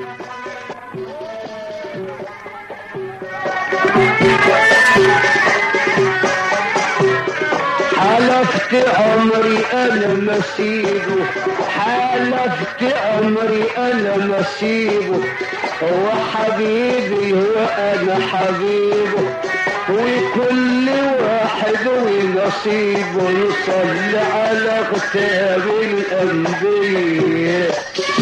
حلفت عمري انا مسيبه حلفت عمري انا مسيبه هو حبيبي وانا حبيبه وكل واحد ونصيبه يصلي على كتاب الانبياء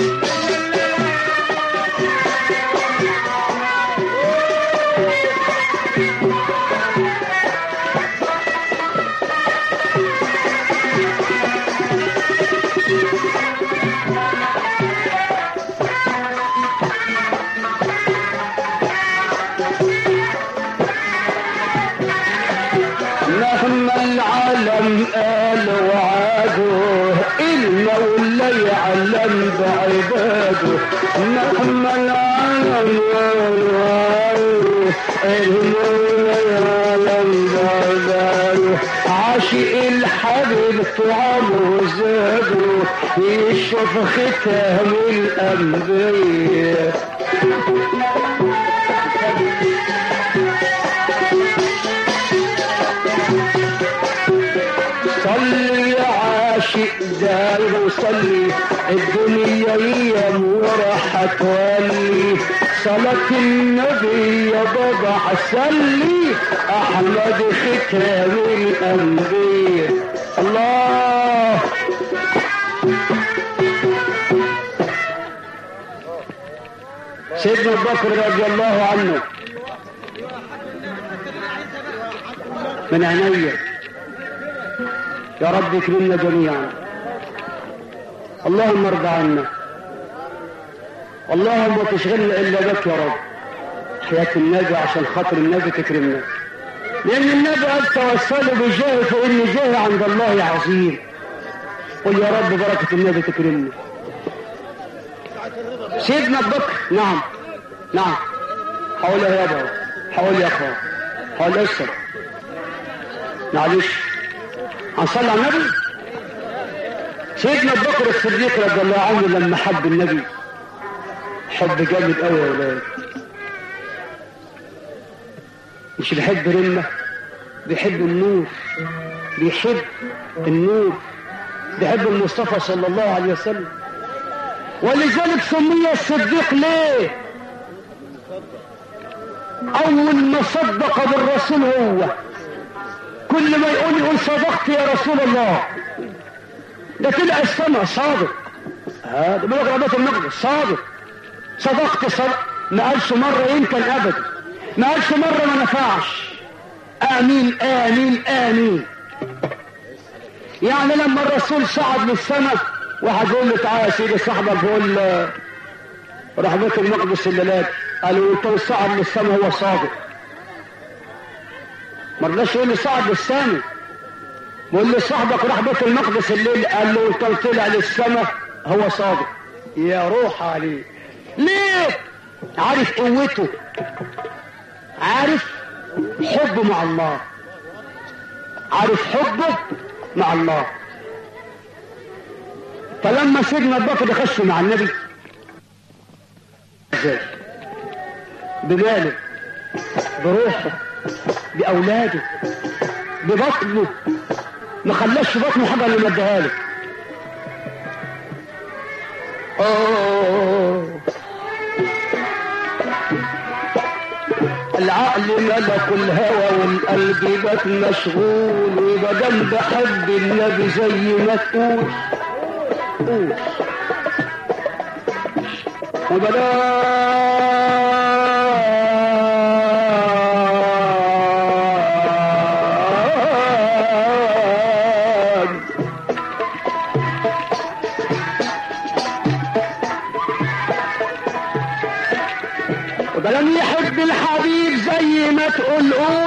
مهما العالم قال وعاده المولى يعلم بعباده مهما العالم قال وعاده المولى يعلم بعباده عاشق الحبيب طعمه زاده يشوف ختام الانبياء صلي يا عاشق داير وصلي الدنيا ايام وراح تولي صلاة النبي يا بابا حسلي احمد ختام الانبياء الله سيدنا ابو بكر رضي الله عنه من عينيا يا رب اكرمنا جميعا اللهم ارضى عنا اللهم تشغلنا الا بك يا رب حياة النبي عشان خاطر النبي تكرمنا لان النبي قال توسلوا بجاه فان جاه عند الله عظيم قل يا رب بركة النبي تكرمنا سيدنا ابو بكر نعم نعم حول يا ابا حول يا اخوان حول اسر معلش هنصلي على النبي سيدنا ابو بكر الصديق رضي الله عنه لما حب النبي حب جامد قوي يا ولاد مش بيحب رمه بيحب النور بيحب النور بيحب المصطفى صلى الله عليه وسلم ولذلك سمي الصديق ليه اول ما صدق بالرسول هو كل ما يقول يقول صدقت يا رسول الله ده طلع السماء صادق هذا بلغ ربات المقدس صادق صدقت صدق ما قالش مرة يمكن ابدا ما قالش مرة ما نفعش امين امين امين يعني لما الرسول صعد للسماء واحد يقول له تعالى يا سيدي صاحبك بيقول راح بيت المقدس الليلات قالوا انت صعد للسماء هو صادق ما رضاش يقول لي صعد للسماء بقول لي صاحبك راح بيت المقدس الليل قال له انت طلع للسماء هو صادق يا روح عليه ليه عارف قوته عارف حبه مع الله عارف حبه مع الله فلما سيدنا ابو بكر يخش مع النبي ازاي بماله بروحه باولاده ببطنه ما خلاش في بطنه حاجه اللي مديها له أوه. العقل ملك الهوى والقلب بات مشغول ويبقى جنب حب النبي زي ما تقول قول وبلا وبلم يحب الحبيب زي ما تقول قول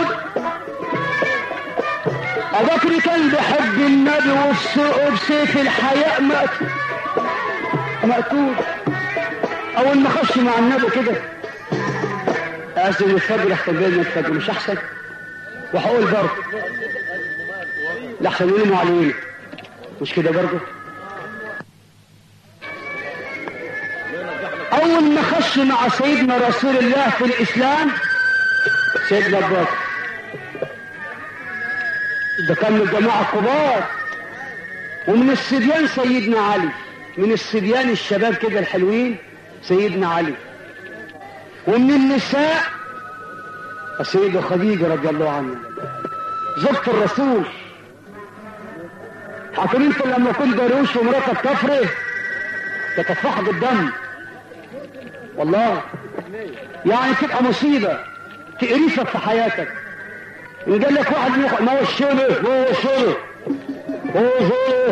أبو بكر كان بيحب النبي وبس- وبسيف الحياء مقتول مقتول أول ما خش مع النبي كده أذن الفجر أحسن بين الفجر مش أحسن وهقول برضه لأحسن يلموا علينا مش كده برضه أول اول ما خش مع سيدنا رسول الله في الاسلام سيدنا ابو بكر ده كان من الجماعه الكبار ومن الصبيان سيدنا علي من الصبيان الشباب كده الحلوين سيدنا علي ومن النساء السيدة خديجة رضي الله عنها زوجة الرسول عارفين انت لما كنت دروش ومراتك تفرح تتفحض الدم والله يعني تبقى مصيبة تقريفك في حياتك ان قال لك واحد يخ... ما هو الشله ما هو الشله هو الشله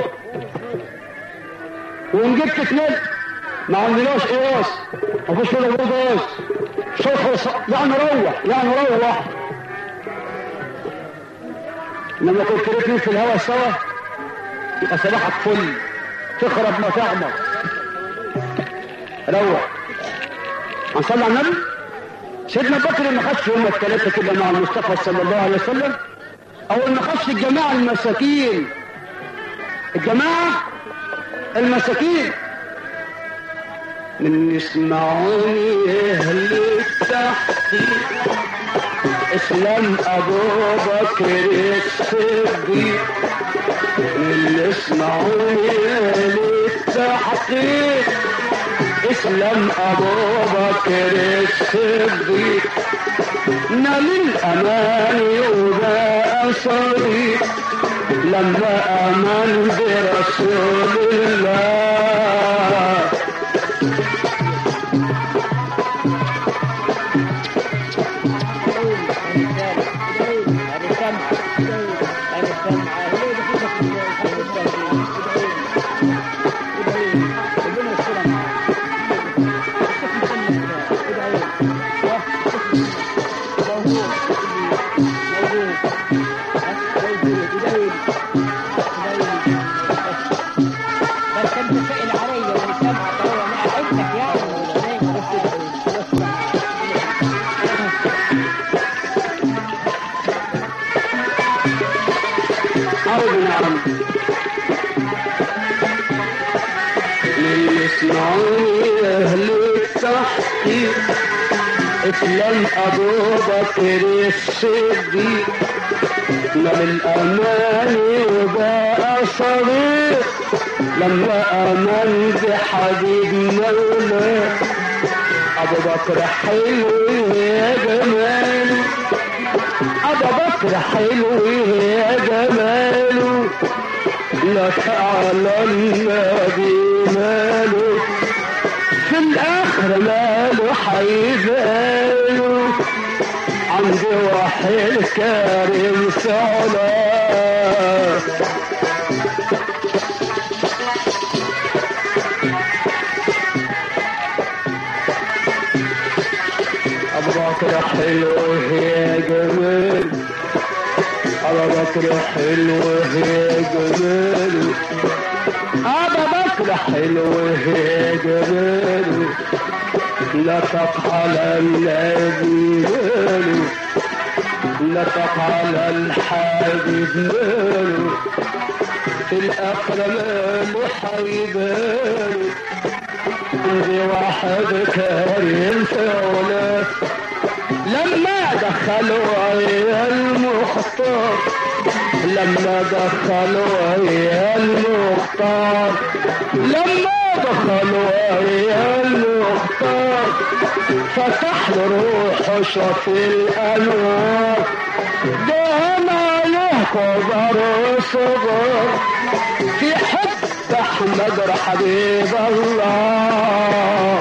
وان جبت اثنين ما عندناش قياس ما فيش ولا قياس شوف يعني روح يعني روح لما كنت الاثنين في الهواء سوا يبقى صباحك فل تخرب ما تعمر روح هنصلي على النبي سيدنا بكر ما خدش هم الثلاثه كده مع المصطفى صلى الله عليه وسلم اول ما خدش الجماعه المساكين الجماعه المساكين من يسمعوني اهل التحقيق اسلام ابو بكر الصديق من يسمعوني اهل التحقيق اسلام ابو بكر الصديق نال الامان وبقى صديق لما امن برسول الله يسمعوني اهل التحقيق اسلام ابو بكر الصديق نال الامان وبقى صديق لما امن بحبيب مولاه ابو بكر حلو يا جماله ابو بكر حلو يا جماله لك على النبي ماله في الاخر ماله حيباله عندي واحد كريم سعلا ابو بكر حلو يا جمال ابو بكر حلو يا جمال ابو بكر حلو يا جمال لطف على النبي ماله لطف على الحبيب ماله في الاخر ماله حبيباله عندي واحد كريم فولا لما دخلوا ويا المختار لما دخلوا ويا المختار لما دخلوا ويا المختار فتح له روحه شاف الانوار دهن عليه كبر وصغر في حب احمد حبيب الله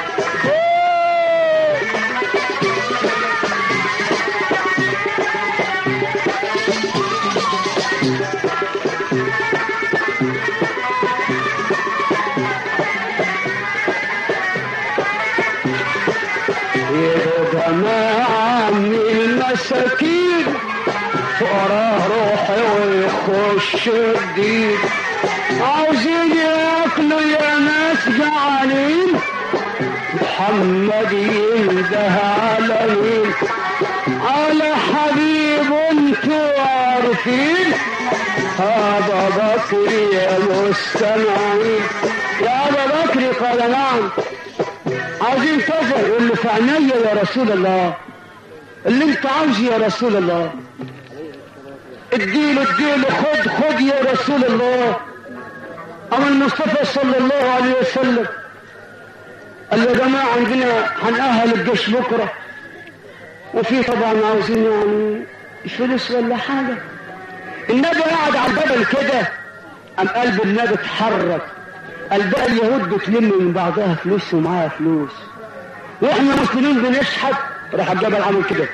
يا جماعة من المساكين فقراه روحي ويخش الدين عاوزين ياكلوا يا ناس جعانين محمد ينده على مين على حبيب انتوا عارفين هذا بكر يا مستمعين يا ابا بكر قال نعم عايزين كذا يقول له في عينيا يا رسول الله اللي انت عاوزه يا رسول الله اديله اديله خد خد يا رسول الله اما المصطفى صلى الله عليه وسلم قال يا جماعه عندنا هنأهل الجيش بكره وفي طبعا عاوزين يعني فلوس ولا حاجه النبي قاعد على الجبل كده قام قلب النبي اتحرك قال بقى اليهود بتلم من بعضها فلوس ومعاها فلوس واحنا مسلمين بنشحت راح الجبل عامل كده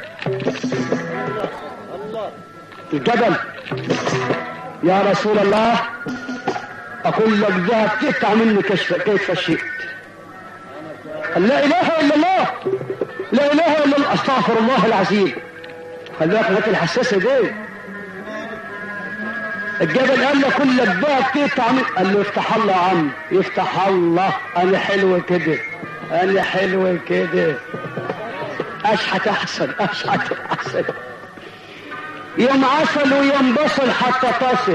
الجبل يا رسول الله اقول لك ذهب تقطع مني كيف كيف شئت قال لا اله الا الله لا اله الا الله استغفر الله العظيم خلي بالك الحاجات الحساسه دي الجبل قال له كل الذهب تقطع من قال له يفتح الله يا عم يفتح الله انا حلو كده انا حلو كده اشحت احسن اشحت احسن يوم عسل ويوم بصل حتى تصل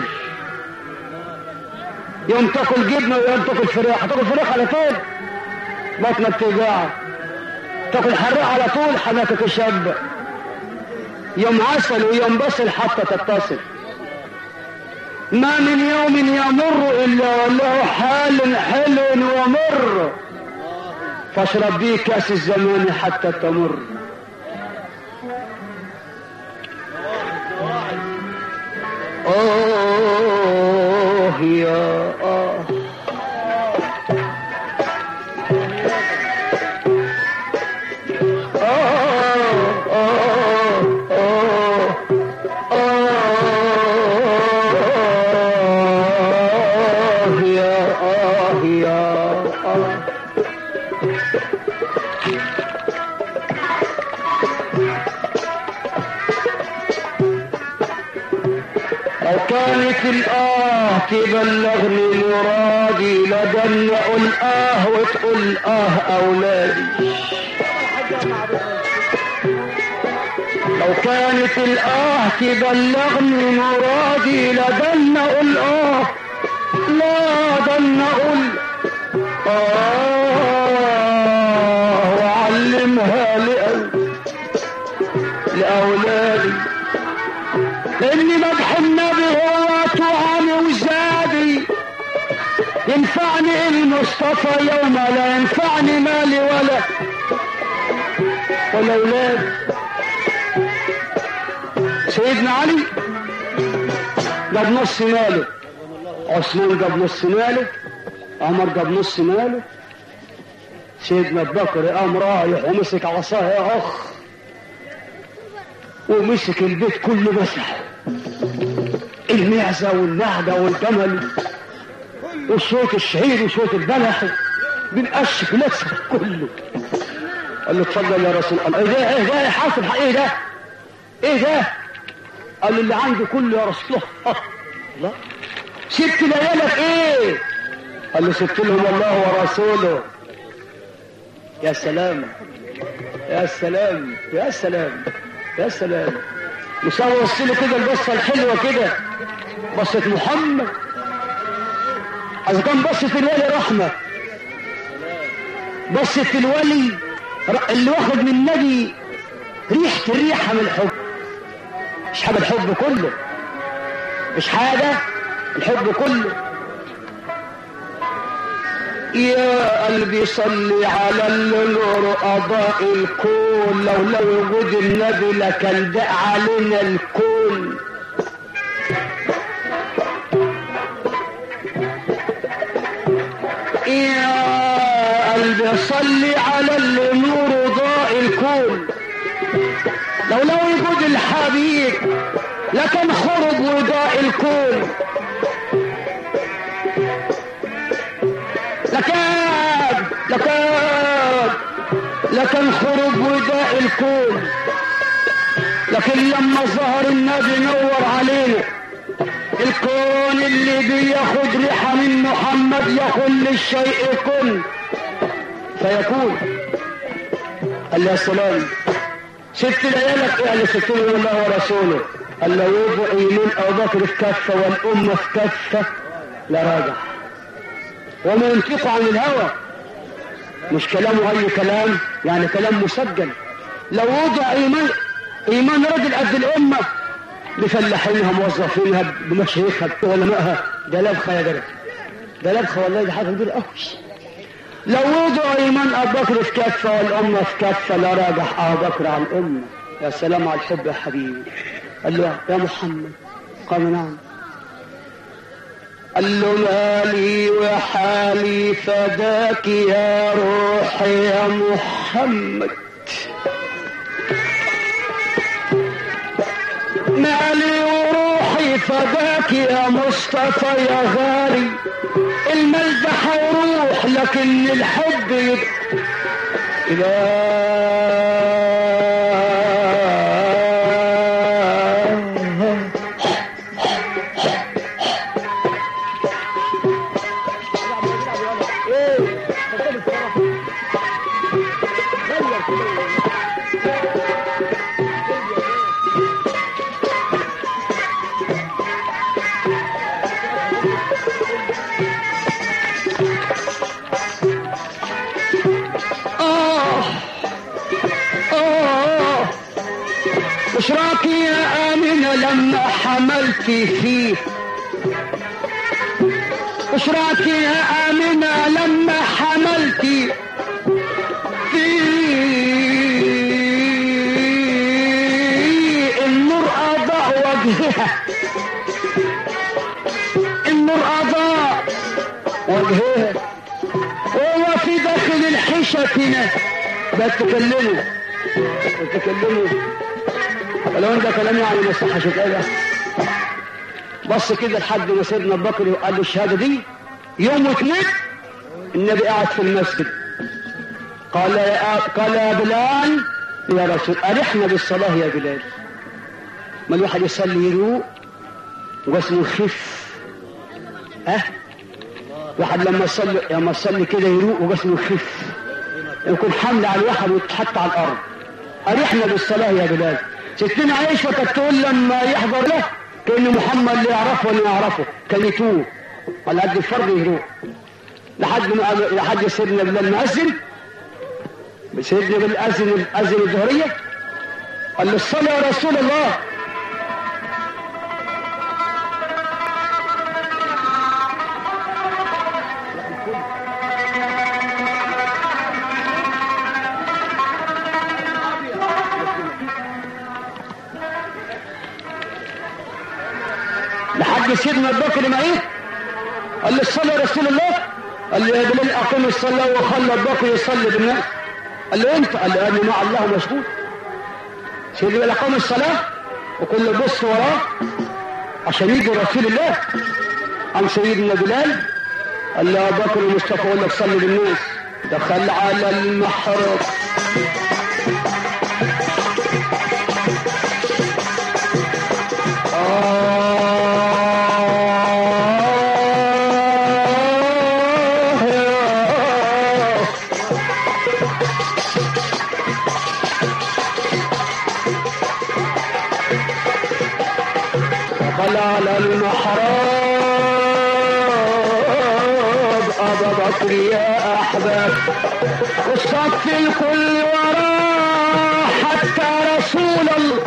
يوم تاكل جبنه ويوم تاكل فراخ هتاكل فراخ على طول بطنك توجعك تاكل حراق على طول حماتك تشبع يوم عسل ويوم بصل حتى تتصل ما من يوم يمر الا وله حال حلو ومر فاشرب بيه كاس الزمان حتى تمر اوه يا آه لو كانت الآه تبلغني مرادي لدن أقول آه وتقول آه أولادي لو كانت الآه تبلغني مرادي لدن أقول آه لا دن أقول آه وعلمها لأول لأولادي لأن مدح النبي هو طعامي وزادي ينفعني المصطفى يوم لا ينفعني مالي ولا ولا أولاد سيدنا علي جاب نص ماله عثمان جاب نص ماله عمر جاب نص ماله سيدنا ابو بكر قام رايح ومسك عصاه يا اخ ومسك البيت كله مسح المعزة والنعجة والجمل وصوت الشعير وصوت البلح بنقشف نفسك كله قال له اتفضل يا رسول الله ايه ده ايه ده يا حاصل ايه ده ايه ده قال له اللي عندي كله يا رسول الله الله سبت ليالك ايه قال له سبت لهم الله ورسوله يا سلام يا سلام يا سلام يا سلام مش انا وصله كده البصه الحلوه كده بصه محمد اذا كان بصه الولي رحمه بصه الولي اللي واخد من النبي ريحه الريحه من الحب مش حاجه الحب كله مش حاجه الحب كله يا قلبي صلي على النور أضاء الكون لولا وجود النبي لكان داء علينا الكون يا قلبي صلي على النور ضاء الكون لولا وجود الحبيب لكان خرب وضاء الكون لكان لكان لكن خرب وداء الكون لكن لما ظهر النبي نور علينا الكون اللي بياخد ريحة من محمد يكون للشيء كن فيكون قال يا سلام ست ليالك ايه قال ست الله ورسوله قال لو يبقى يمين ابو بكر في كفه والامه في كفه لراجع وما ينطق عن الهوى مش كلامه اي كلام يعني كلام مسجل لو وضع ايمان ايمان رجل قد الامه بفلاحينها موظفينها بمشايخها بعلمائها ده لبخه يا جدع ده لبخه والله دي حاجه كبيره قوي لو وضع ايمان ابو بكر في كفه والامه في كفه لا راجح ابو بكر على الامه يا سلام على الحب يا حبيبي قال له يا محمد قال نعم قال له مالي وحالي فداك يا روحي يا محمد مالي وروحي فداك يا مصطفى يا غالي الملدح وروح لكن الحب يبقى إله آه آه مش راكي يا آمنة لما حملتي فيه مش راكي يا آمنة لما حملتي فيه النور أضاء وجهها النور أضاء وجهها هو في داخل الحشة بتكلموا بتكلموا لو انت كلام يعني ما يصحش كده بص كده لحد ما سيدنا ابو بكر قال له الشهاده دي يوم واثنين النبي قاعد في المسجد قال يا قال يا بلال يا رسول ارحنا بالصلاه يا بلال ما الواحد يصلي يروق وجسمه يخف ها واحد لما يصلي لما يصلي كده يروق وجسمه يخف يكون حمل على الواحد ويتحط على الارض ارحنا بالصلاه يا بلال ستنا عائشه كانت تقول لما يحضر له كان محمد اللي يعرفه ولا يعرفه كان يتوه على قد الفرد يروق لحد ما لحد سيدنا بلال مأذن سيدنا بلال أذن أذن الظهرية قال له الصلاة يا رسول الله لحد سيدنا ابو بكر ما ايه قال له الصلاه يا رسول الله قال له يا بلال اقم الصلاه وخلى ابو بكر يصلي بالناس قال له انت قال له انا مع الله مشغول سيدنا بلال اقام الصلاه وكل بص وراه عشان يجي رسول الله قام سيدنا بلال قال له ابو بكر ومصطفى اقول لك صلي بالناس دخل على المحراب دخل على المحراب أبا بكر يا أحباب والصف الكل وراه حتى رسول الله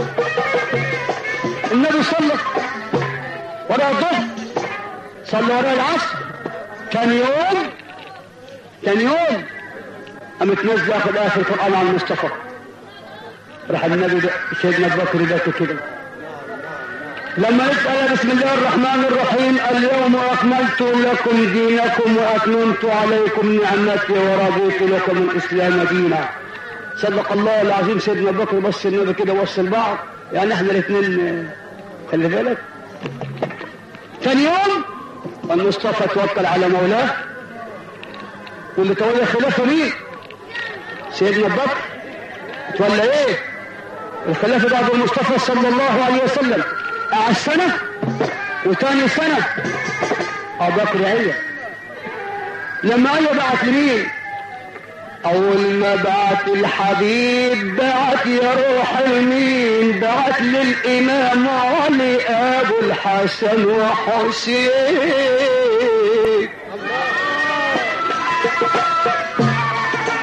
النبي صلى ورا الظهر صلى ورا العصر كان يوم كان يوم قامت نزل ياخد اخر القران على المصطفى راح النبي ده سيدنا ابو بكر ده كده لما يسأل بسم الله الرحمن الرحيم اليوم أكملت لكم دينكم وأتممت عليكم نعمتي ورضيت لكم الإسلام دينا صدق الله العظيم سيدنا أبو بكر بص النبي كده وصل بعض يعني احنا الاثنين خلي بالك ثاني يوم المصطفى توكل على مولاه واللي تولى خلافه مين؟ سيدنا أبو بكر تولى ايه؟ الخلافه بعد المصطفى صلى الله عليه وسلم قعد سنة وتاني سنة أبو بكر عية لما قال بعت لمين أول ما بعت الحبيب بعت يا روح المين بعت للإمام علي أبو الحسن وحسين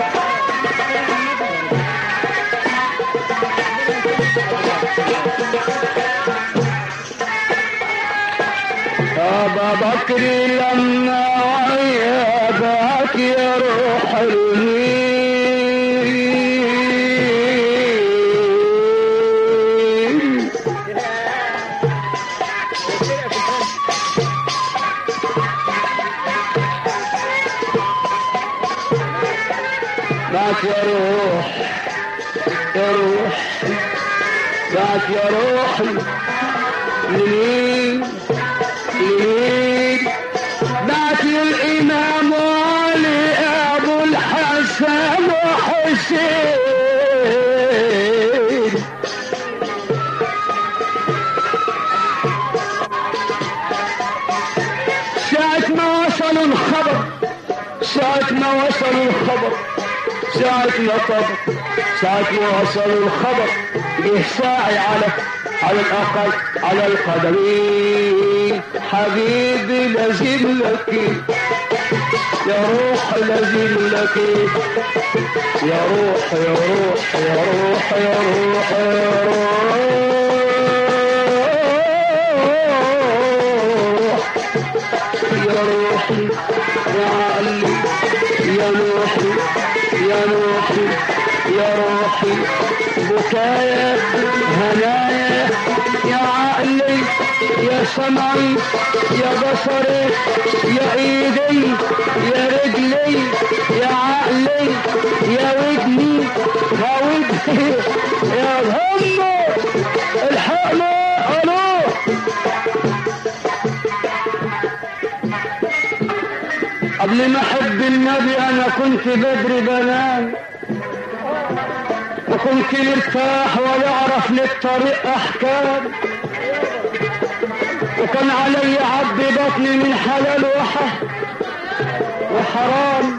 فكري لما عيبك يا روح المين بعت يا روح يا روح بعت يا روحي لمين لمين بعت الإمام علي أبو الحسن وحسين ساعة ما وصلوا الخبر ساعة ما وصلوا الخبر ساعة ما طب ساعة ما وصلوا الخبر جه ساعي على على الأقل على القدمين حبيبي لازم لك يا روح لازم لك يا روح يا روح يا روح يا روح يا روح يا روحي يا علي يا روحي يا روحي يا روحي بكايا هنايا يا عقلي يا سمعي يا بصري يا ايدي يا رجلي يا عقلي يا ودني يا ودني يا هم الحقنا الو قبل ما احب النبي انا كنت بدري بنام وكنت مرتاح ولا اعرف للطريق احكام وكان علي عبد بطني من حلال وح وحرام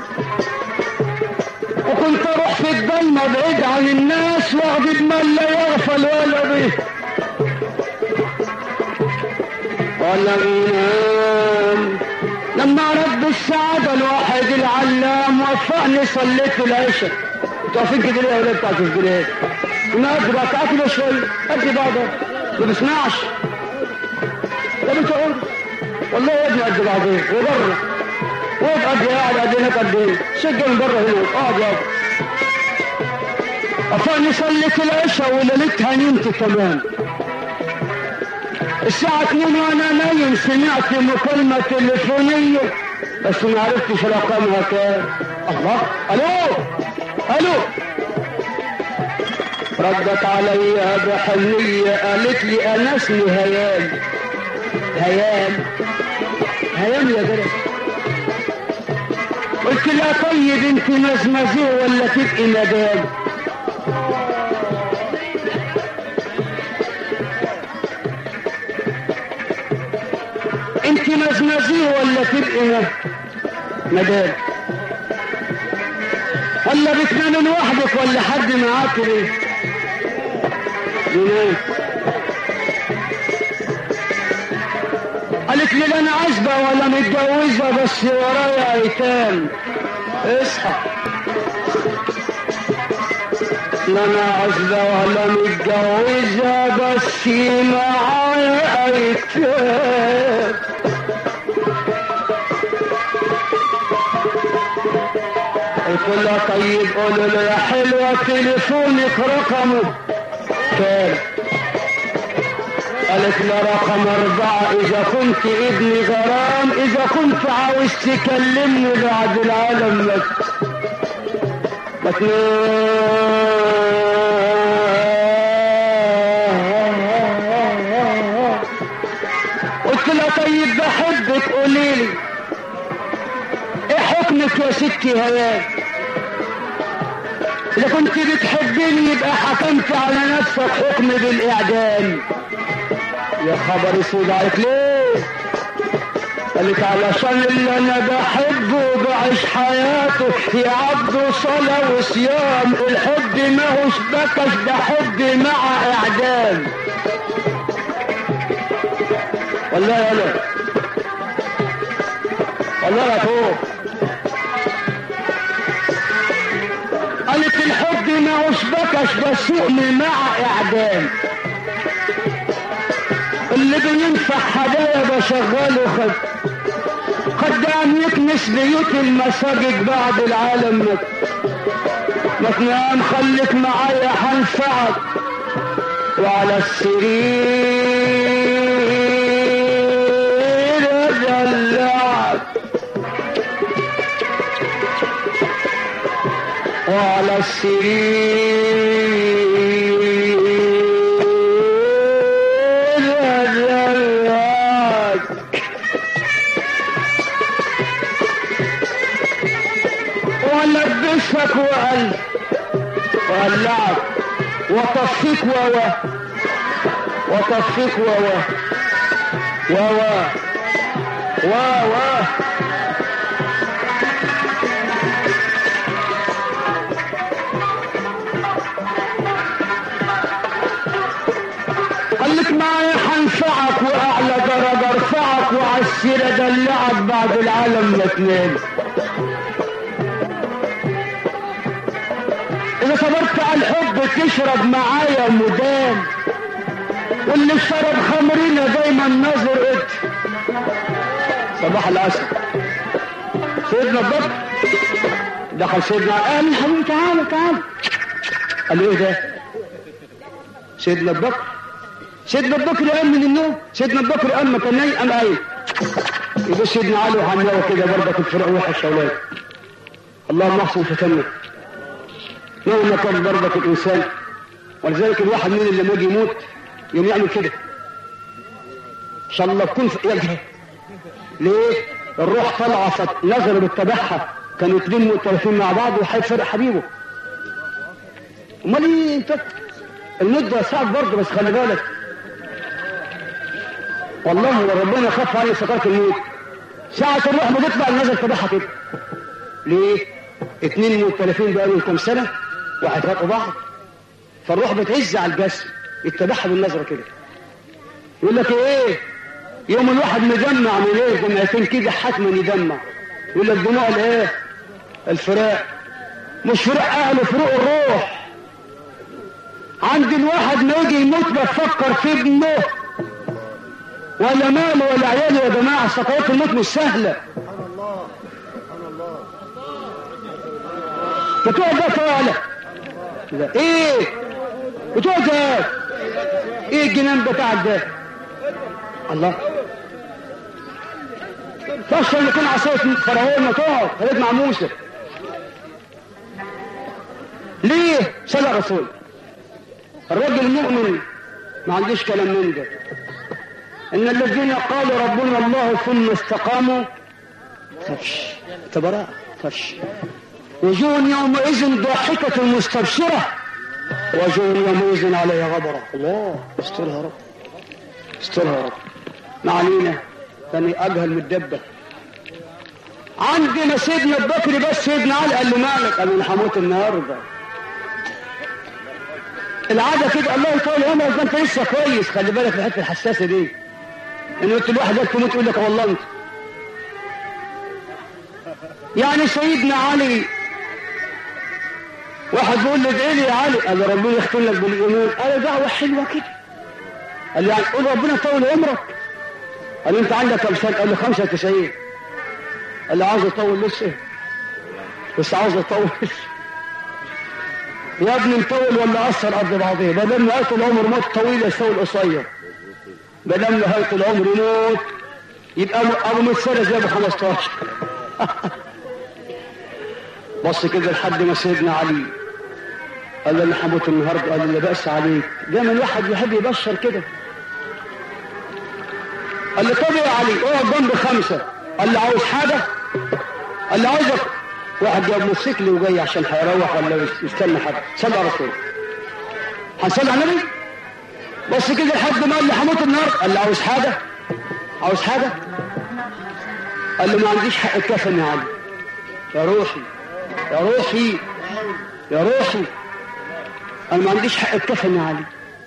وكنت اروح في الضلمه بعيد عن الناس واخد من لا يغفل ولا به ولا ينام لما رد السعادة الواحد العلام وفقني صليت العشاء انتوا عارفين كده ليه يا ولاد بتاعت الجنيه ما ادري بقى كده شويه ادي بعضها ما بسمعش لا بتقول والله يا ابني قد بعضين وبره وقت قد ايه قاعد قد هناك قد ايه سجل من بره هنا اقعد يابا وفقني صليت العشاء وليلتها نمت كمان الساعة 2 وانا نايم سمعت مكالمة تليفونية بس ما عرفتش رقمها كام الله الو الو ردت علي بحنية قالت لي انا اسمي هيام هيام هيام يا جرس قلت لها طيب انت مزمزيه ولا تبقي مدام انت مزمزيه ولا تبقي مدام ولا بتنامي لوحدك ولا حد معاك ليه ينام قالت لي لا انا عزبه ولا متجوزه بس ورايا ايتام اصحى لا انا عزبه ولا متجوزه بس معايا ايتام قلت لها طيب قولوا له يا حلوه تليفونك رقمه كام قالت لي رقم أربعة إذا كنت ابني غرام إذا كنت عاوز تكلمني بعد العالم لك قلت لها طيب بحبك قولي لي ايه حكمك يا ستي هيام اذا كنت بتحبني يبقى حكمت على نفسك حكم بالاعدام يا خبر اسود عليك ليه قالت علشان اللي انا بحبه بعيش حياته يا عبد صلاة وصيام الحب ما هوش بكش ده حب مع اعدام والله يا لا والله يا فوق قالت الحب ما هوش بكش ده سؤم مع اعدام اللي بينفع هدايا بشغله خد خدام يكنس بيوت المساجد بعد العالم مات ما تنام خليك معايا حنفعك وعلى السرير ادلعك وعلى السرير ادلعك والبسك وقل وقلعك وطفيك ووا وطفيك ووا ووا ووا خليك معايا حنفعك واعلى درجه ارفعك وعسير ادلعك بعد العالم الاثنين اذا صبرت على الحب تشرب معايا مدام واللي شرب خمرنا دايما نظر ات صباح العسل سيدنا الضبط دخل سيدنا قال يا حبيبي تعالى تعالى قال له ايه ده سيدنا البكر سيدنا البكر قام من النوم سيدنا البكر قام ما كان نايم قام قايم يبقى سيدنا علي وحمله كده برضك الفرق وحش يا اولاد اللهم احسن فتنه مهما كان برضك الانسان ولذلك الواحد من اللي لما يجي يموت يوم يعمل كده ان شاء الله تكون في يجهل ليه الروح طالعه نزل بالتبعها كانوا اتنين مؤتلفين مع بعض وهيفرق حبيبه امال ايه انت المدة صعب برضه بس خلي بالك والله وربنا خف عليه سكرات الموت ساعة الروح بتطلع نزل تبعها كده ليه؟ اتنين مؤتلفين بقالهم كام سنة وهيفرقوا بعض فالروح بتعز على الجسم يتبعها بالنظرة كده يقول لك ايه يوم الواحد مجمع من ايه جمعتين كده حتما يجمع يقول لك دموع الايه الفراق مش فراق اهل فروق الروح عند الواحد ما يجي يموت بفكر في ابنه ولا ماله ولا عياله يا جماعه سكرات الموت مش سهله بتقعد بقى طالع ايه بتقعد ده ايه الجنان بتاعك ده الله فشل اللي كان عصايه فرعون ما تقعد خليك مع موسى ليه صلى الرسول الراجل المؤمن ما عندوش كلام من ده ان الذين قالوا ربنا الله ثم استقاموا فرش تبراء فرش وجوه يومئذ ضاحكة مستبشرة وجوه يومئذ عليها غبرة الله استرها رب استرها رب ما علينا ثاني اجهل من الدبة عندنا سيدنا البكر بس سيدنا علي قال له مالك قال له هموت النهارده العادة كده الله يطول عمرك ده انت لسه كويس خلي بالك في الحته الحساسه دي ان قلت الواحد ده تموت يقول لك والله انت يعني سيدنا علي واحد بيقول لي ادعي لي يا علي قال له ربنا يختم لك بالايمان قال دعوه حلوه كده قال لي يعني قول ربنا يطول عمرك قال له انت عندك كم سنه قال له 95 قال له عاوز اطول لسه بس عاوز اطول يا ابني مطول ولا اثر قد بعضيه ما دام نهايه العمر موت طويل يستوي القصير ما دام نهايه العمر يموت يبقى ابو 100 سنه زي ابو 15 بص كده لحد ما سيدنا علي قال له انا هموت النهارده قال له لا باس عليك دايما الواحد يحب يبشر كده قال له طب يا علي اقعد جنب خمسه قال له عاوز حاجه قال له عاوزك واحد جاب موتوسيكل وجاي عشان هيروح ولا يستنى حد صلى على رسول هنصلي على النبي بص كده لحد ما قال لي هموت النهارده قال له عاوز حاجه عاوز حاجه قال له ما عنديش حق الكفن يا علي يا روحي يا روحي يا روحي انا ما عنديش حق الكفن يا علي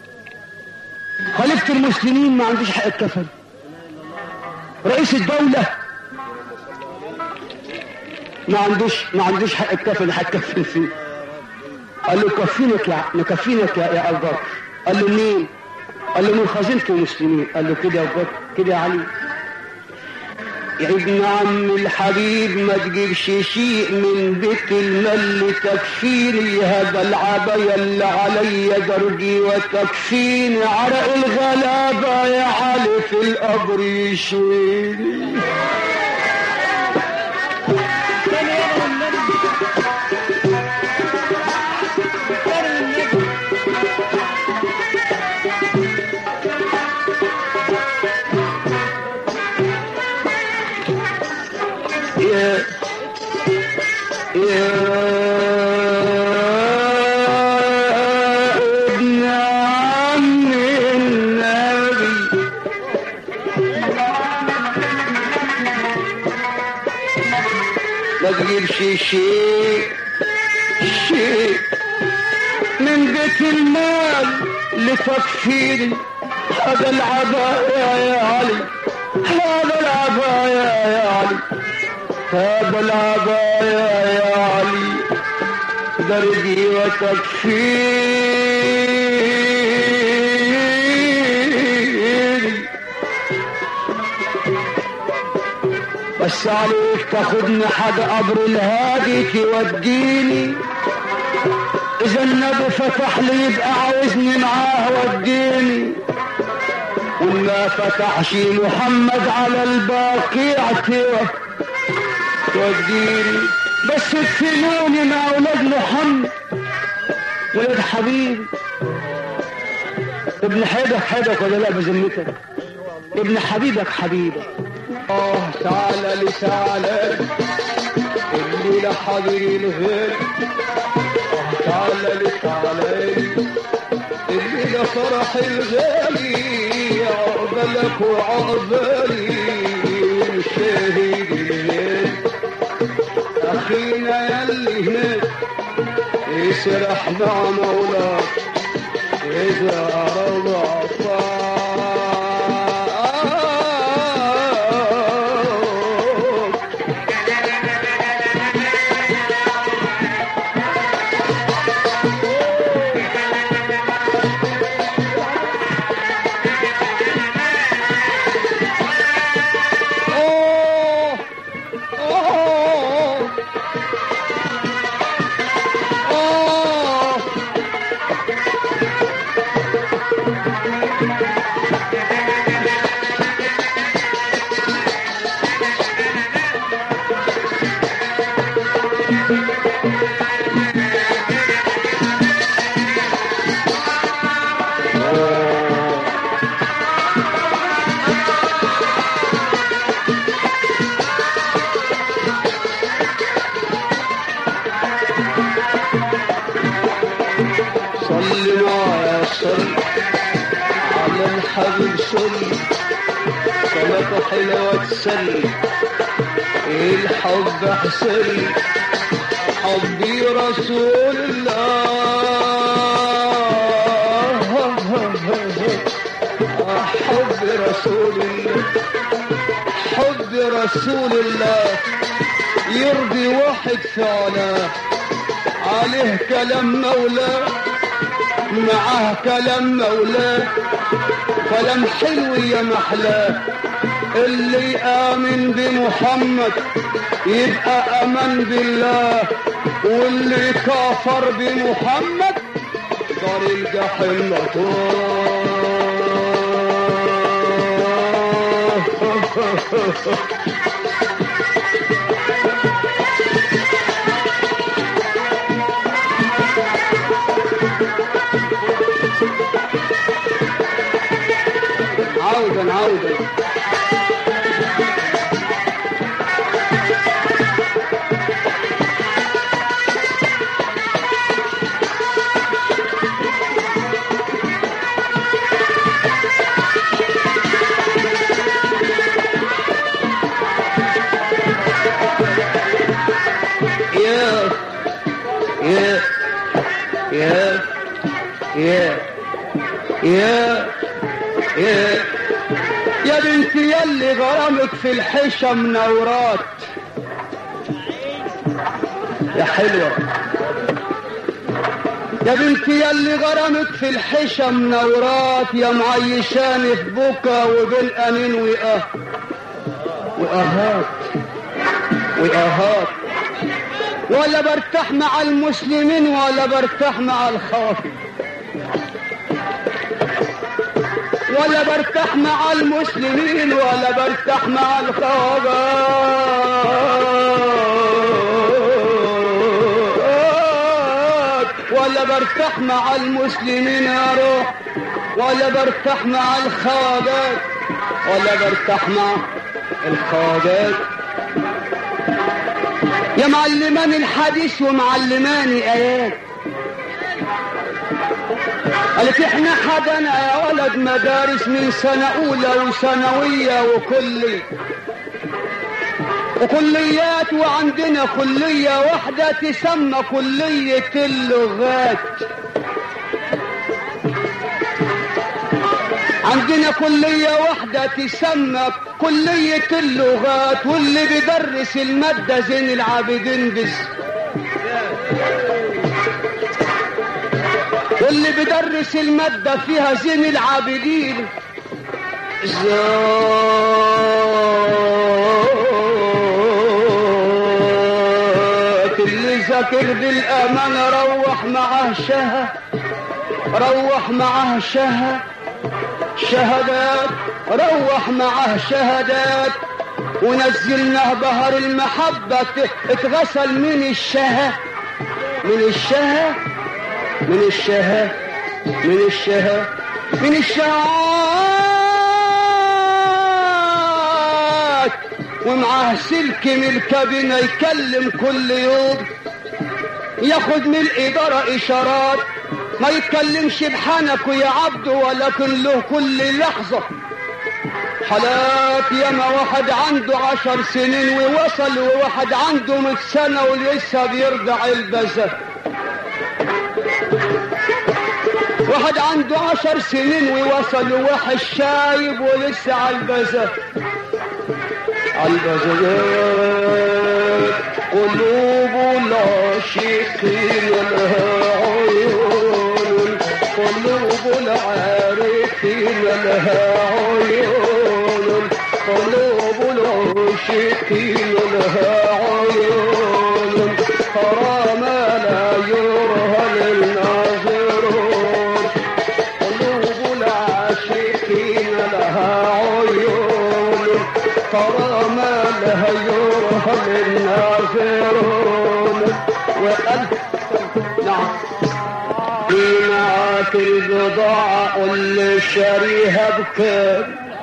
خليفة المسلمين ما عنديش حق الكفن رئيس الدولة ما عندوش ما عندوش حق الكفن هتكفن فيه قال له كفينك يا نكفينك يا, يا ابو بكر قال له مين قال له من خزينة المسلمين قال له كده يا ابو بكر كده يا علي يا ابن عم الحبيب ما تجيبش شيء من بيت المل تكفيني هذا العباية اللي عليا درجي وتكفيني عرق الغلابة يا علي في القبر يشويني يا يا ابن عم النبي ما تجيبش شيء شيء من بيت المال لتكفيري هذا العباية يا علي هذا العباية يا علي هذا العباية يا علي دربي وتكفيري بس عليك تاخدني حد قبر الهادي توديني اذا النبي فتح لي يبقى عاوزني معاه وديني وما فتحش محمد على الباقي اعتوه توديني بس تفنوني مع اولاد محمد ولاد حبيبي ابن حيدك حيدك ولا لا بذمتك ابن حبيبك حبيبك اه تعالى لي تعالى الليلة حاضري الغير اه تعالى لي تعالى لي الليلة فرح الغالي عقبالك وعقبالي والشهيد الليل أخينا يلي هناك يسرح مع مولاك إذا رضع فاك أوه أوه أوه صل معايا صل على الحبيب صل صلاة حلوة تسلي الحب حسن حبي رسول الله حب رسول الله حب رسول الله يرضي واحد فعلا عليه كلام مولاه معاه كلام مولاه كلام حلو يا محلاه اللي آمن بمحمد يبقى أمن بالله واللي كافر بمحمد دار الجحيم مطوه عودا عودا يا يا يا يا يا يا يا بنتي يلي غرامك في الحشة منورات يا حلوة يا بنتي يلي غرامك في الحشة منورات يا معيشاني في بكا وبين أنين وقاه وآهات وآهات ولا برتاح مع المسلمين ولا برتاح مع الخوافي ولا برتاح مع المسلمين ولا برتاح مع الخوافات ولا برتاح مع المسلمين يا روح ولا برتاح مع الخواجات ولا برتاح مع الخواجات يا معلمان الحديث ومعلماني ايات قالت احنا حدنا يا ولد مدارس من سنة اولى وثانوية وكلية وكليات وعندنا كلية واحدة تسمى كلية اللغات عندنا كلية واحدة تسمى كلية اللغات واللي بيدرس المادة زين العابدين بس واللي بيدرس المادة فيها زين العابدين ذات اللي ذاكر بالأمانة روح معاه شهى روح معاه شهى شهادات روح معاه شهادات ونزلناه بهر المحبة اتغسل من الشهى من الشهى من الشهى من الشهى من الشهات ومعاه سلك من الكابينة يكلم كل يوم ياخد من الإدارة إشارات ما يتكلمش بحنكه يا عبده ولكن له كل لحظة حالات ياما واحد عنده عشر سنين ووصل وواحد عنده مئة سنة ولسه بيرضع البزة واحد عنده عشر سنين ووصل وواحد شايب ولسه على البزة على البزة قلوب العاشقين لها عيون قلوب العارفين لها عيون قلوب العاشقين لها عيون حرام لا يرهى للناظرون قلوب العاشقين لها عيون حرام لا يرهى للناظرون وقلب نعم معاك البضاعة قول لي شاريها بكام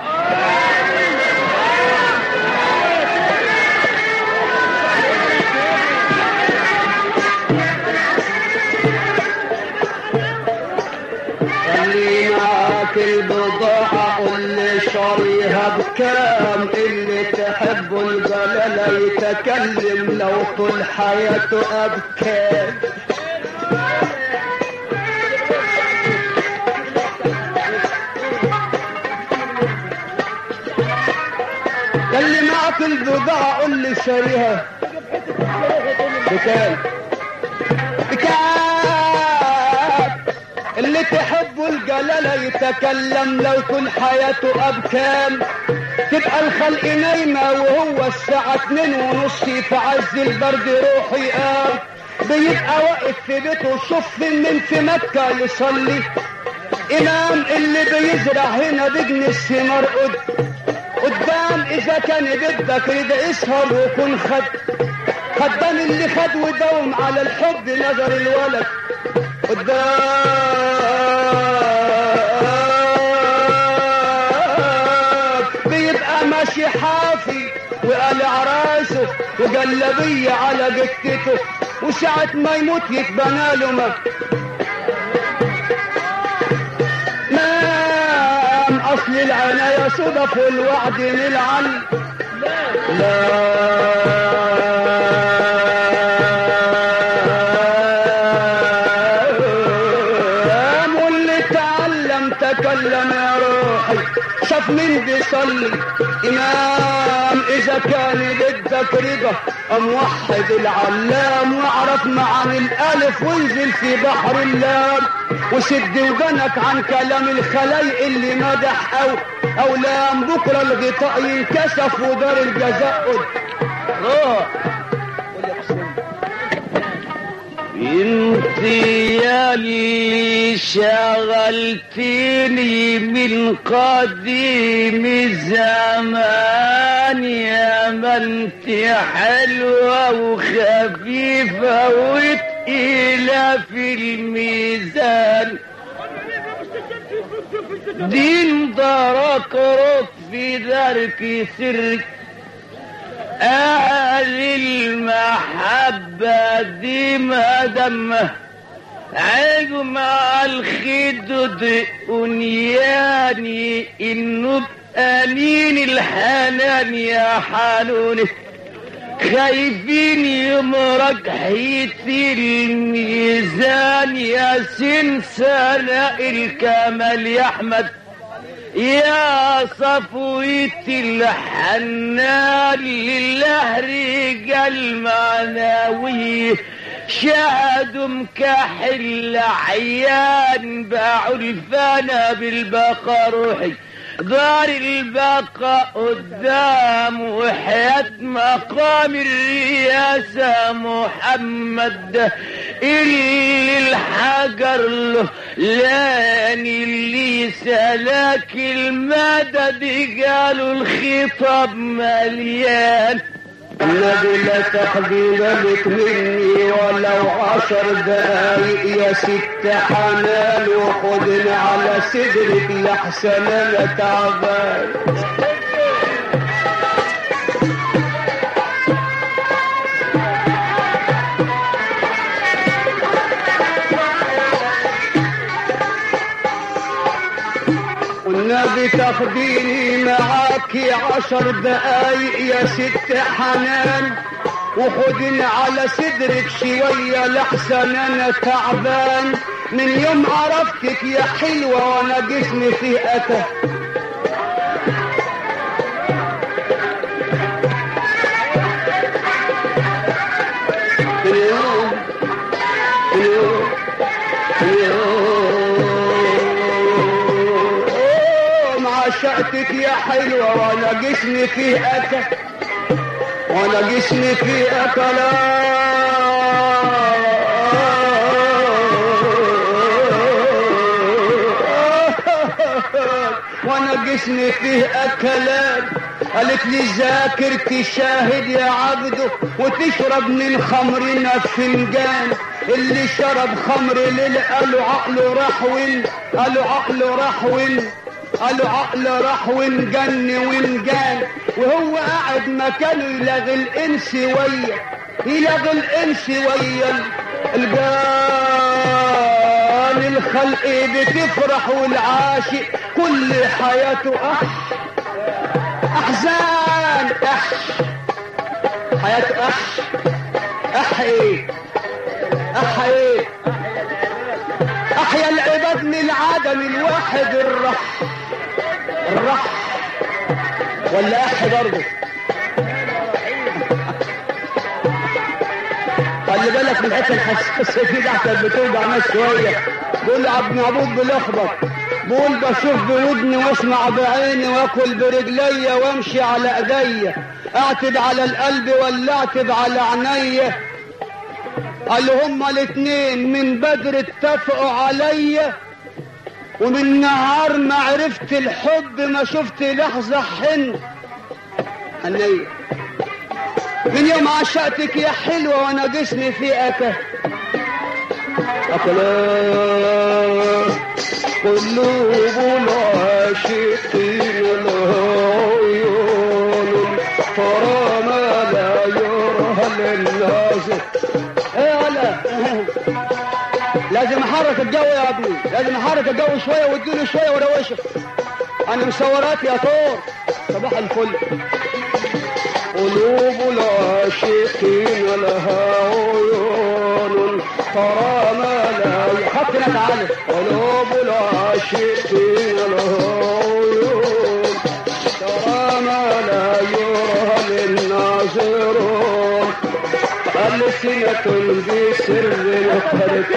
اللي معاك البضاعة قول لي شاريها بكام اللي تحب الجلالة يتكلم لو طول حياته أبكام اللي معك البضاعة قول لي شاريها بكام بكام اللي تحبه الجلالة يتكلم لو طول حياته أبكام تبقى الخلق نايمة وهو الساعة اتنين ونص في عز البرد روحي قام بيبقى واقف في بيته شوف من في مكة يصلي إمام اللي بيزرع هنا بجني الثمار قد قدام إذا كان بدك رضا اسهر وكن خد خدام اللي خد وداوم على الحب نظر الولد قدام بيبقى ماشي حافي وقلع راسه وجلبية على جتته وساعة ما يموت يتبنى له مك نام اصل العناية صدف والوعد للعل لا واللي تعلم تكلم يا روحي شاف مين بيصلي امام اذا كان بدك رضا موحد العلام واعرف معاني الالف وانزل في بحر اللام وسد ودنك عن كلام الخلايق اللي مدح او أولام بكرة الغطاء ينكشف ودار الجزاء قد روح انت يا اللي شغلتني من قديم زمان يا ما انت حلوة وخفيفة وتقيلة في الميزان دين دارك رك في دارك سرك أهل المحبة دي ما دمه مع الخدود أنياني إنه بأنين الحنان يا حنوني خايفين يمرق حيث الميزان يا سنسان الكمال يا أحمد يا صفوة الحنان لله رجال معنوي شهدوا مكحل عيان باعوا الفنا بالبقى روحي دار البقاء قدام وحياة مقام الرئاسة محمد ده اللي الحجر له لاني اللي سلاك المدد قالوا الخطاب مليان النبي لا تحبي بالك مني ولو عشر دقايق يا ست حنان وخدني على صدرك لحسن انا تعبان والنبي تاخديني معاكي عشر دقايق يا ست حنان وخدني على صدرك شوية لحسن انا تعبان من يوم عرفتك يا حلوة وانا جسمي فيه اتى من يوم من يوم من يوم عشقتك يا حلوة وانا جسمي فيه أكل وانا جسمي فيه أكلات وانا جسمي فيه أكلات قالت لي ذاكر تشاهد يا عبده وتشرب من خمرنا فنجان اللي شرب خمر ليل قالوا عقله راح وين قالوا عقله راح وين قالوا عقله راح وانجن وانجان وهو قاعد مكانه يلغي الانس ويا يلغي الانس ويا الجان الخلق بتفرح والعاشق كل حياته احش احزان احش حياته احش اح ايه اح ايه احيا العباد من العدم الواحد الرح الرح ولا اح برضه خلي بالك من الحته الحساسه دي احسن بتوجع ناس شويه بقول عبد معبود بلخبط بقول بشوف بودني واسمع بعيني واكل برجليا وامشي على ايديا اعتب على القلب ولا اعتب على عينيا قالوا هما الاتنين من بدر اتفقوا عليا ومن نهار ما عرفت الحب ما شفت لحظة حن هنية من يوم عشقتك يا حلوة وانا جسمي في أكل أكلات قلوب العاشقين العيون ترى ما لا يرى للناظر ايه ولا لازم احرك الجو يا ابني لازم احرك الجو شويه واديله شويه وروشه انا مصورات يا طور صباح الفل قلوب العاشقين لها عيون ترى ما لا خطنا تعالى قلوب العاشقين لها عيون ترى ما لا يرى للناظرون ألسنة بسر الخلق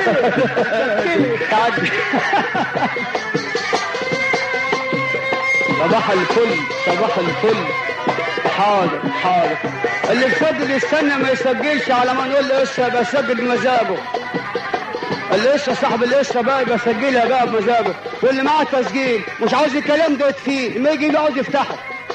صباح الفل صباح الفل حاضر حاضر اللي بفضل يستنى ما يسجلش على ما نقول له لسه بسجل بمزاجه اللي لسه صاحب لسه بقى بسجلها بقى بمزاجه واللي معاه تسجيل مش عاوز الكلام ده فيه لما يجي يقعد يفتحه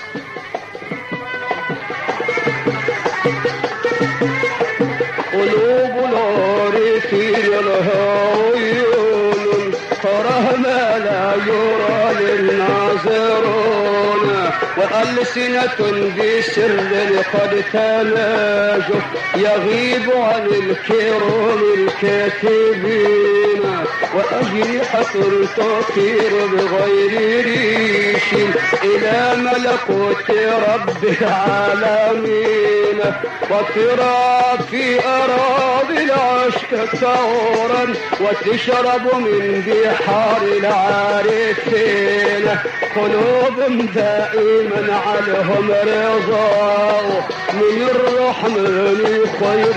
قلوب العارفين لها عيون تراها ما لا يرى للناظرون وألسنة بسر قد تناجوا يغيب عن الكرام الكاتبين وأجنحة تطير بغير ريش إلى ملكوت رب العالمين وترى في أراضي العشق ثورا وتشرب من بحار العارفين قلوب دائما عليهم رضا من الرحمن خير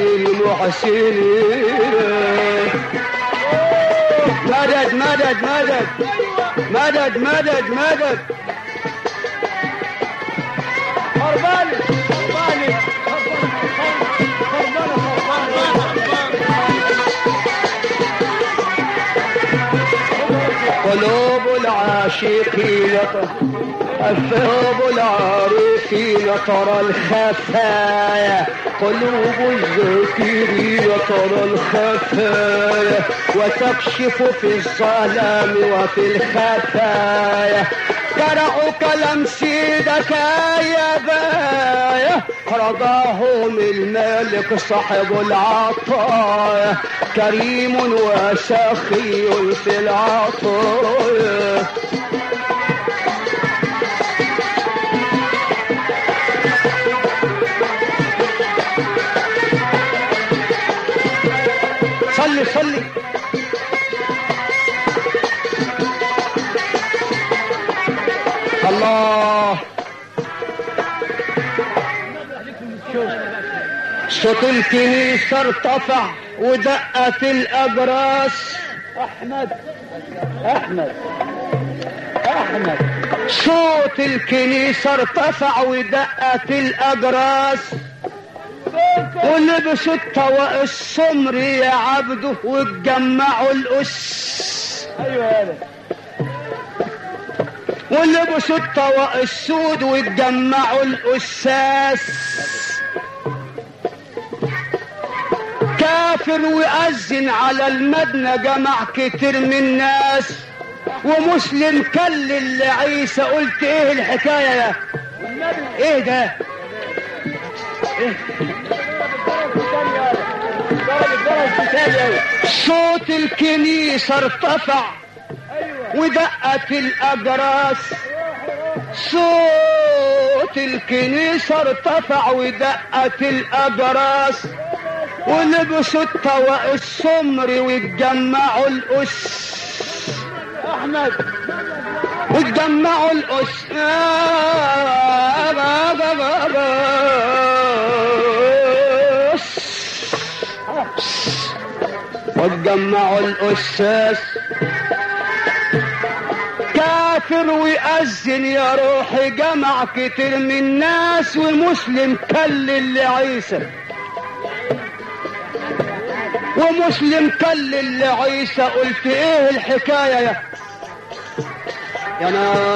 المحسنين مدد مدد مدد مدد مدد مدد خرباني خرباني قلوب العاشقين قلوب العارفين ترى الخفايا قلوب الذاكرين ترى الخفايا وتكشف في الظلام وفي الخفايا قرأك لمسيدك يا بايا رضاهم الملك صاحب العطايا كريم وسخي في العطايا صلي صلي الله صوت الكنيسة ارتفع ودقت الأجراس احمد احمد احمد صوت الكنيسة ارتفع ودقت الأجراس ولبسوا الطواق السمر يا عبده واتجمعوا الأس ايوه يا ولبسوا الطواق السود واتجمعوا الأساس كافر وأذن على المدنى جمع كتير من الناس ومسلم كلل لعيسى قلت ايه الحكاية يا ايه ده صوت الكنيسة ارتفع ودقت الأجراس صوت الكنيسة ارتفع ودقت الأجراس ولبسوا الطواق السمر واتجمعوا الأس احمد واتجمعوا الأس واتجمعوا الأساس كافر ويأذن يا روحي جمع كتير من الناس ومسلم كلل لعيسى ومسلم كلل لعيسى قلت ايه الحكاية يا يا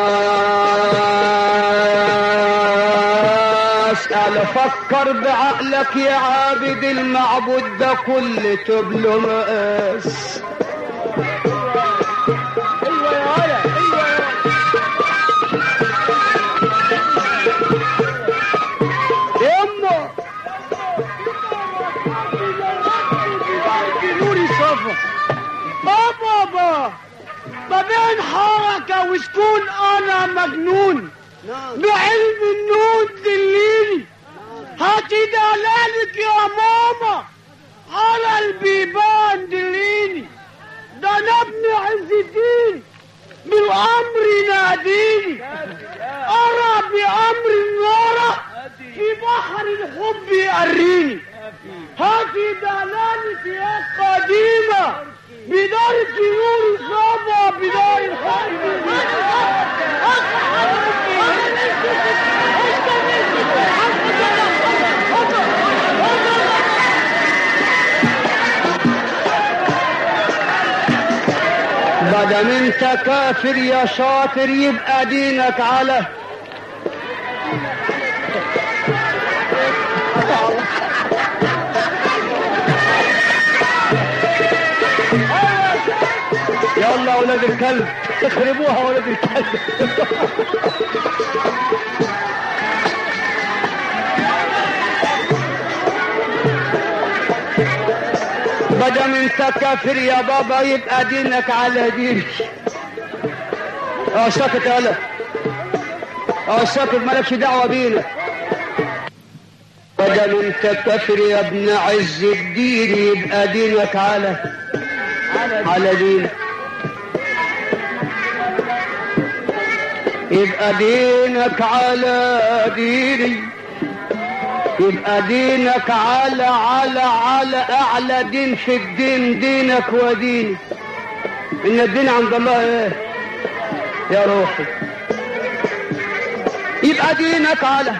ناس قال فكر بعقلك يا عابد المعبود ده كل تبله مقاس ايوه يا ولد ايوه يا ولد يما نوري صفا بابا ما بين حركة وسكون انا مجنون بعلم النون دليني هاتي دلالك يا ماما على البيبان دليني ده انا ابن عز الدين بالامر ناديني ارى بامر النار في بحر الحب يقريني هاتي دلالك يا قديمة بدار طيور صبا بدار الحب بدل انت كافر يا شاطر يبقى دينك على يلا ولاد الكلب تخربوها ولاد الكلب بدل انت كافر يا بابا يبقى دينك على ديني اه ساكت يالا اه ساكت مالكش دعوه بينا بدل انت كافر يا ابن عز الدين يبقى دينك على على دينك يبقى دينك على ديني يبقى دينك على على على اعلى دين في الدين دينك وديني ان الدين عند الله ايه يا روحي يبقى دينك على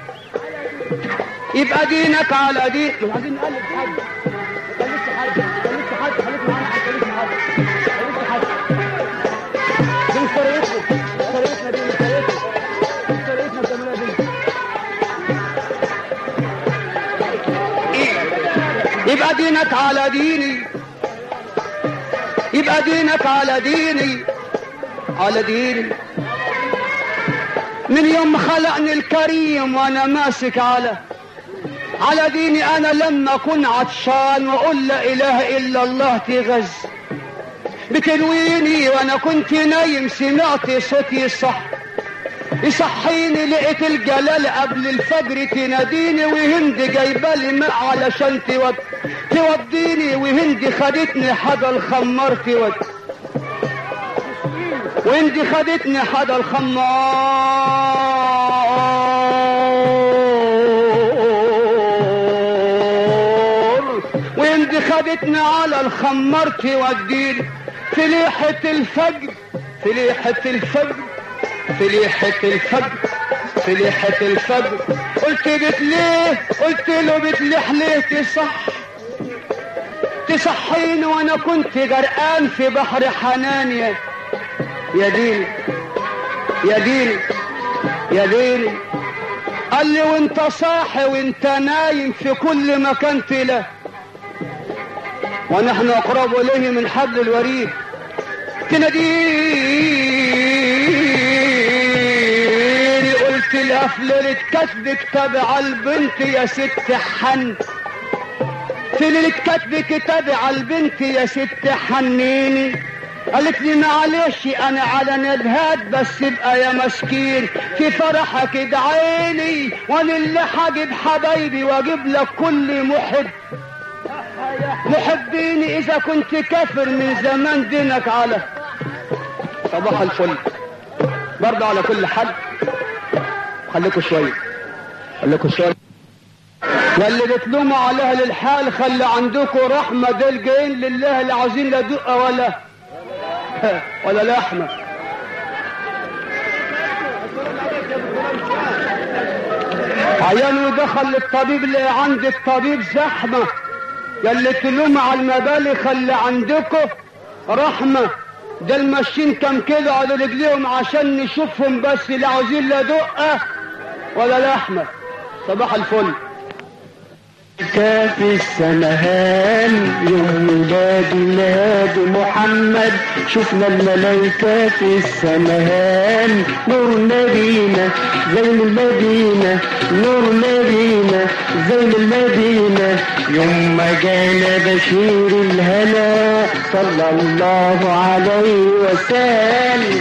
يبقى دينك على دين مش عايزين نقلب حد خليك حد خليك حد خليك معانا خليك حد خليك حد دي مش طريقتنا مش طريقتنا دي مش طريقتنا مش طريقتنا بتعملها دي يبقى دينك على ديني يبقى دينك على ديني على ديني من يوم ما خلقني الكريم وانا ماسك على على ديني انا لما اكون عطشان واقول لا اله الا الله تغز بتنويني وانا كنت نايم سمعت صوتي صح يصحيني لقيت الجلال قبل الفجر تناديني وهند جايبالي ماء علشان تود توديني وهند خدتني حدا الخمار تود وهند خدتني حدا الخمار وهند خدتني على الخمار توديني في ليحة الفجر في ليحة الفجر في ليحة الفجر في ليحة الفجر قلت بتليه قلت له بتليح ليه تصح تصحيني وانا كنت غرقان في بحر حنان يا يا ديني يا ديني يا ديني قال لي وانت صاحي وانت نايم في كل مكان تلا ونحن اقرب اليه من حبل الوريد تناديني قلت لها في ليلة كتبك تبع البنت يا ست حن في ليلة كتبك تبع البنت يا ست حنيني قالت لي معلش انا على ندهات بس ابقى يا مسكين في فرحك ادعيني وانا اللي حاجب حبايبي واجيب لك كل محب محبيني اذا كنت كافر من زمان دينك على صباح الفل برضه على كل حال خليكوا شويه خليكوا شويه واللي بتلوموا على اهل الحال خلي عندكم رحمه دول جايين لله لا عاوزين لا دقه ولا ولا لحمه عيانه دخل للطبيب اللي عند الطبيب زحمه يلي تلوم على المبالغ خلي عندكم رحمه ده الماشيين كم كيلو على رجليهم عشان نشوفهم بس لا عاوزين لا دقه ولا لحمه صباح الفل في السمهان يوم ميلاد ميلاد محمد شفنا الملايكة في السمهان نور نبينا زي المدينة نور نبينا زي المدينة يوم ما جانا بشير الهنا صلى الله عليه وسلم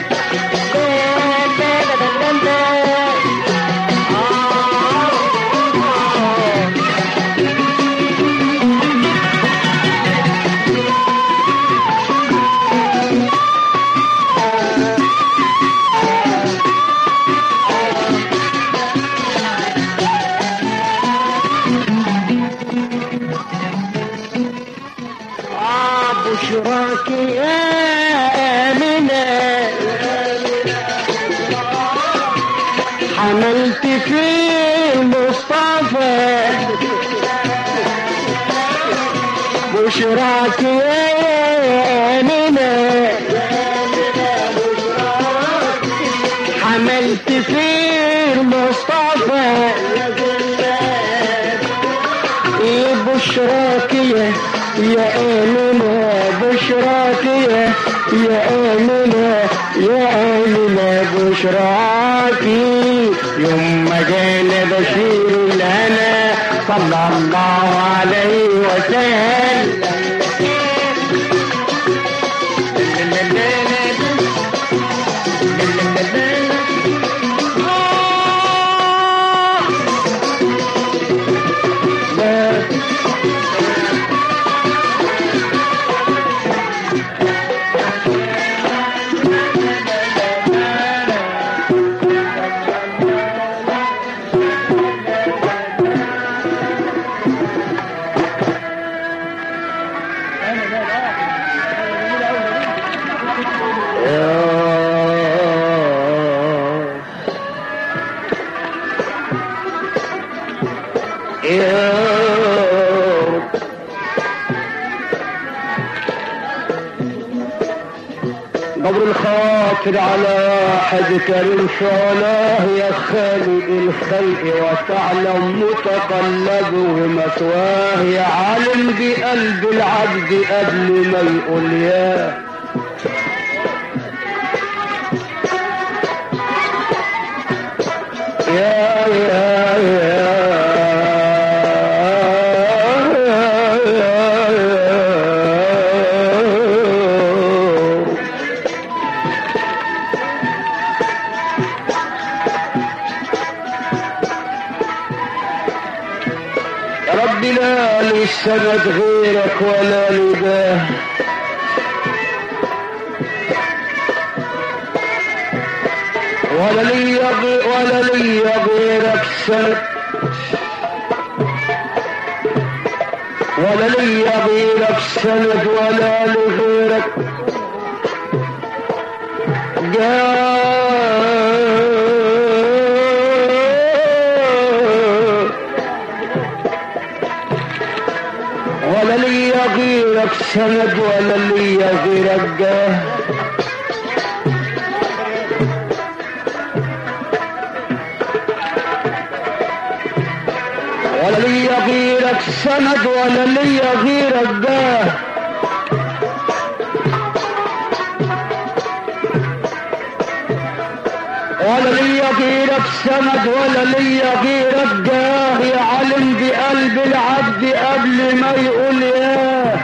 بشراك يا آمنة حملت في المصطفى بشراك يا آمنة شفت فيه المصطفى يا بشراك يا يا آمنة بشراك يا يا آمنة يا آمنة بشراك يوم ما جانا بشير لنا صلى الله عليه وسلم قبر الخاطر على حد كريم صلاة يا خالق الخلق وتعلم متقلبه ومثواه يا عالم بقلب العبد قبل ما يقول ياه يا يا يا يا رب لا لي سند غيرك ولا لي جاه ولا لي غي- ولا لي غيرك سند ولا لي غيرك سند ولا لغيرك جاه ولا لي غيرك سند ولا لي غيرك جاه ولا لي غيرك سند ولا لي غيرك جاه ولا لي غيرك سند ولا لي غيرك جاه يا علم بقلب العبد قبل ما يقول ياه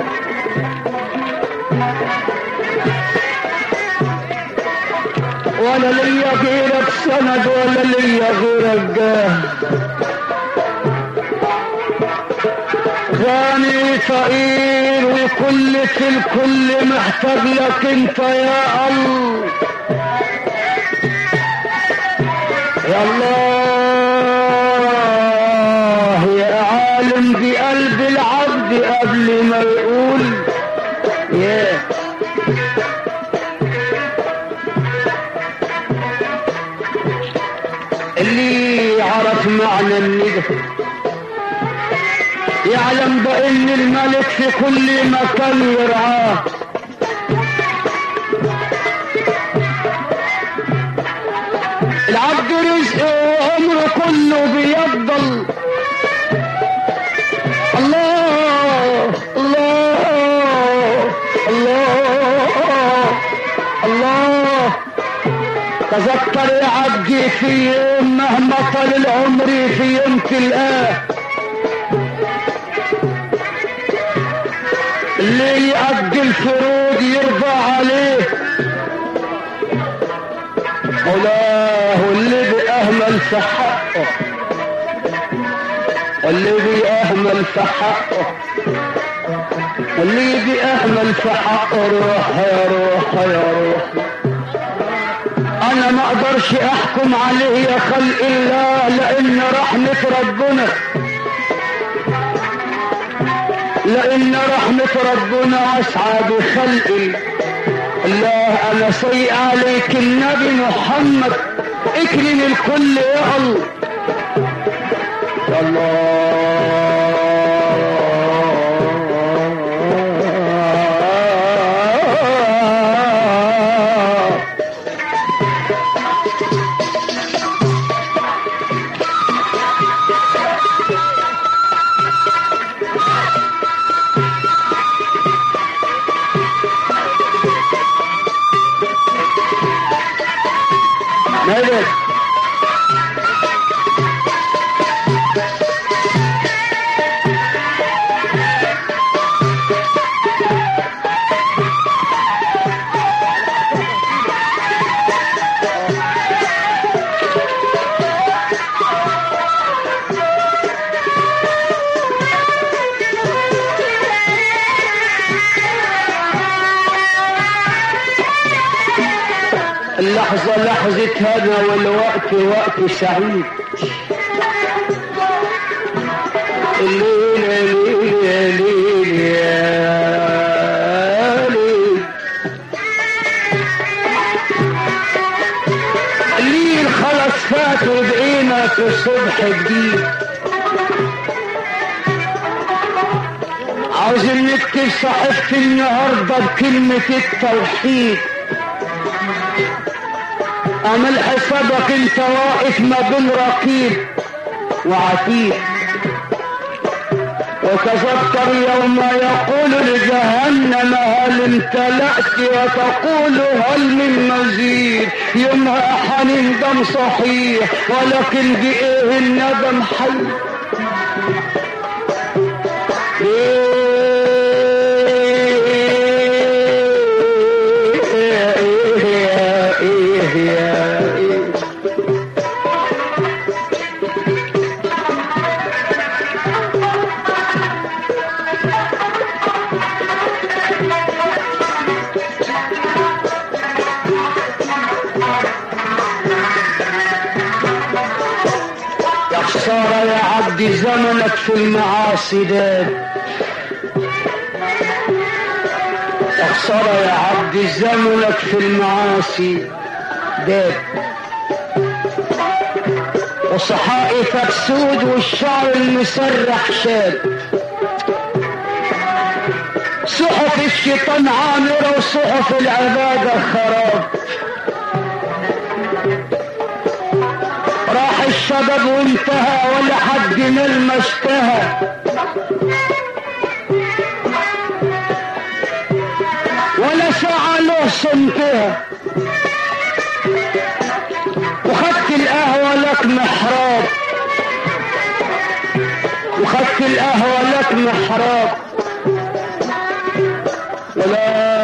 ولا لي غيرك سند ولا لي غيرك جاه غني فقير وكل في الكل محتاج لك انت يا الله يا الله يا عالم بقلب العبد قبل ما يقول يا اللي عرف معنى الندى يعلم بأن الملك في كل مكان يرعاه العبد رزقه وعمره كله بيفضل الله الله الله الله تذكر يا عبدي في يوم مهما طال العمر في يوم تلقاه اللي يقضي الفروض يرضى عليه مولاه اللي بأهمل في حقه واللي بيأهمل في حقه واللي بيأهمل في حقه روح يا روح يا روح انا ما اقدرش احكم عليه يا خلق الله لان رحمة ربنا لان رحمة ربنا اسعى بخلقي الله انا سيء عليك النبي محمد اكرم الكل يا الله يا الله هذا اللحظة لحظة هذا والوقت وقت سعيد الليل الليل الليل يا ليل الليل خلص فات وبقينا في صبح جديد عاوزين نكتب صحيفة النهاردة بكلمة التوحيد اعمل حسابك انت واقف ما بين رقيب وعتيد وتذكر يوم يقول لجهنم هل امتلأت وتقول هل من مزيد يومها حنندم صحيح ولكن بإيه الندم حي يا خسارة يا عبدي زمنك في المعاصي داب يا خسارة يا عبدي زمنك في المعاصي داب وصحائفك سود والشعر المسرح شاب صحف الشيطان عامرة وصحف العبادة خراب راح الشباب وانتهى ولا حد من ما اشتهى ولا ساعة له صمتها وخدت القهوة لك محراب وخدت القهوة لك محراب ولا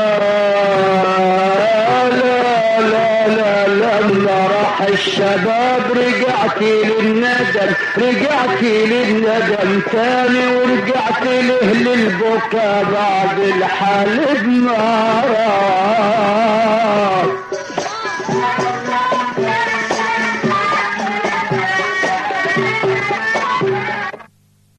لا لا لا لما راح الشباب رجعت للندم رجعت للندم تاني ورجعت له للبكا بعد الحلب ما